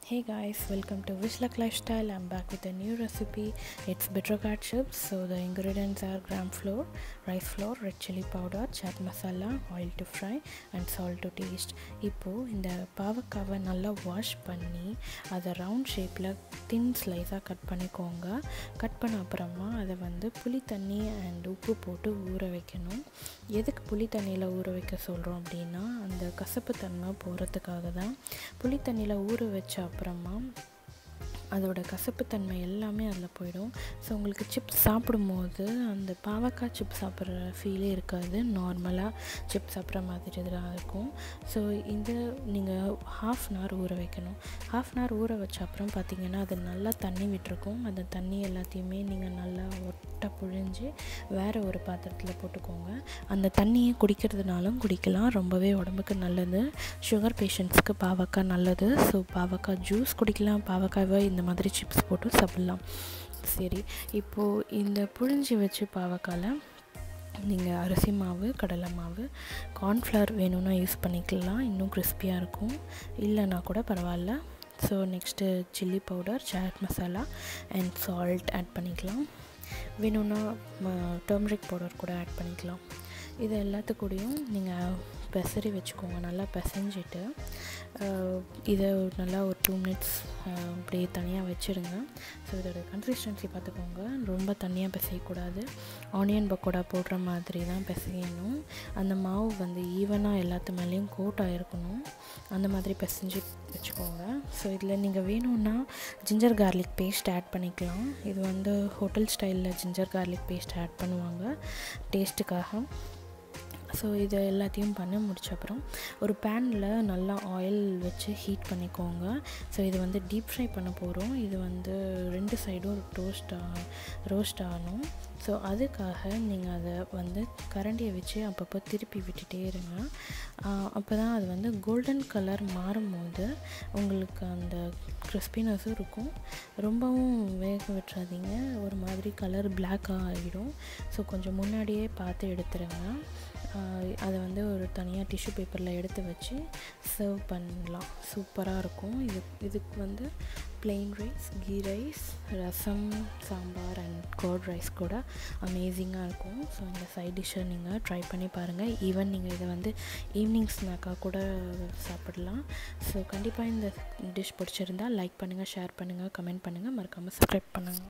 Hey guys, welcome to Wish Luck Lifestyle. I'm back with a new recipe. It's bitter chips. So the ingredients are gram flour, rice flour, red chili powder, chat masala, oil to fry and salt to taste. இப்போது இந்த பாவக்காவை நல்லா wash பண்ணி அதை round ஷேப்பில் தின் ஸ்லைஸாக cut பண்ணிக்கோங்க cut பண்ண அப்புறமா அதை வந்து புளி தண்ணி அண்ட் உப்பு போட்டு ஊற வைக்கணும் எதுக்கு புளி தண்ணியில் ஊற வைக்க சொல்கிறோம் அப்படின்னா அந்த கசப்பு தன்மை போகிறதுக்காக தான் புளி தண்ணியில் ஊற வச்ச அப்புறமா அதோட கசப்புத்தன்மை எல்லாமே அதில் போயிடும் ஸோ உங்களுக்கு சிப்ஸ் சாப்பிடும்போது அந்த பாவக்காய் சிப்ஸ் சாப்பிட்ற ஃபீலே இருக்காது நார்மலாக சிப்ஸ் சாப்பிட்ற மாதிரி தான் இருக்கும் ஸோ இந்த நீங்கள் ஹாஃப் அன் ஹவர் ஊற வைக்கணும் ஹாஃப் அன் ஹவர் ஊற வச்ச அப்புறம் பார்த்திங்கன்னா அது நல்லா தண்ணி விட்டுருக்கும் அந்த தண்ணி எல்லாத்தையுமே நீங்கள் நல்லா ஒட்டை புழிஞ்சு வேறு ஒரு பாத்திரத்தில் போட்டுக்கோங்க அந்த தண்ணியை குடிக்கிறதுனாலும் குடிக்கலாம் ரொம்பவே உடம்புக்கு நல்லது சுகர் பேஷண்ட்ஸ்க்கு பாவக்காய் நல்லது ஸோ பாவக்காய் ஜூஸ் குடிக்கலாம் பாவக்காவை இந்த மாதிரி சிப்ஸ் போட்டு சாப்பிட்லாம் சரி இப்போது இந்த புழிஞ்சி வச்சு பாவக்காயில் நீங்கள் அரிசி மாவு கடலை மாவு கார்ன்ஃப்ளவர் வேணும்னா யூஸ் பண்ணிக்கலாம் இன்னும் கிறிஸ்பியாக இருக்கும் இல்லைனா கூட பரவாயில்ல so next chilli powder chaat masala and salt add பண்ணிக்கலாம் வேணும்னா டர்மரிக் பவுடர் கூட ஆட் பண்ணிக்கலாம் இது எல்லாத்துக்கூடையும் நீங்கள் பெசரி வச்சுக்கோங்க நல்லா பிசைஞ்சிட்டு இதை நல்லா ஒரு டூ மினிட்ஸ் அப்படியே தனியாக வச்சுருங்க ஸோ இதோட கன்சிஸ்டன்சி பார்த்துக்கோங்க ரொம்ப தனியாக பிசையக்கூடாது ஆனியன் பக்கோடா போடுற மாதிரி தான் பிசையணும் அந்த மாவு வந்து ஈவனாக எல்லாத்து மேலேயும் கோட் ஆகிருக்கணும் அந்த மாதிரி பிசைஞ்சு வச்சுக்கோங்க ஸோ இதில் நீங்கள் வேணும்னா ஜிஞ்சர் கார்லிக் பேஸ்ட் ஆட் பண்ணிக்கலாம் இது வந்து ஹோட்டல் ஸ்டைலில் ஜிஞ்சர் கார்லிக் பேஸ்ட் ஆட் பண்ணுவாங்க டேஸ்ட்டுக்காக ஸோ இதை எல்லாத்தையும் பண்ண முடிச்ச அப்புறம் ஒரு பேனில் நல்லா ஆயில் வச்சு ஹீட் பண்ணிக்கோங்க ஸோ இது வந்து டீப் ஃப்ரை பண்ண போகிறோம் இது வந்து ரெண்டு சைடும் டோஸ்ட் ரோஸ்ட் ஆகணும் ஸோ அதுக்காக நீங்கள் அதை வந்து கரண்டியை வச்சு அப்பப்போ திருப்பி விட்டுட்டே இருங்க அப்போ தான் அது வந்து கோல்டன் கலர் மாறும்போது உங்களுக்கு அந்த கிறிஸ்பினஸும் இருக்கும் ரொம்பவும் வேக விட்டுறாதீங்க ஒரு மாதிரி கலர் பிளாக்காக ஆகிடும் ஸோ கொஞ்சம் முன்னாடியே பார்த்து எடுத்துருங்க அதை வந்து ஒரு தனியாக டிஷ்யூ பேப்பரில் எடுத்து வச்சு சர்வ் பண்ணலாம் சூப்பராக இருக்கும் இது இதுக்கு வந்து plain rice ghee rice rasam sambar and curd rice கூட அமேசிங்காக இருக்கும் ஸோ இந்த சைட் டிஷ்ஷை நீங்கள் ட்ரை பண்ணி பாருங்கள் ஈவன் நீங்கள் இதை வந்து ஈவினிங் ஸ்நாக்காக கூட சாப்பிடலாம் ஸோ கண்டிப்பாக இந்த டிஷ் பிடிச்சிருந்தால் லைக் பண்ணுங்கள் ஷேர் பண்ணுங்கள் கமெண்ட் பண்ணுங்கள் மறக்காமல் சப்ஸ்கிரைப் பண்ணுங்கள்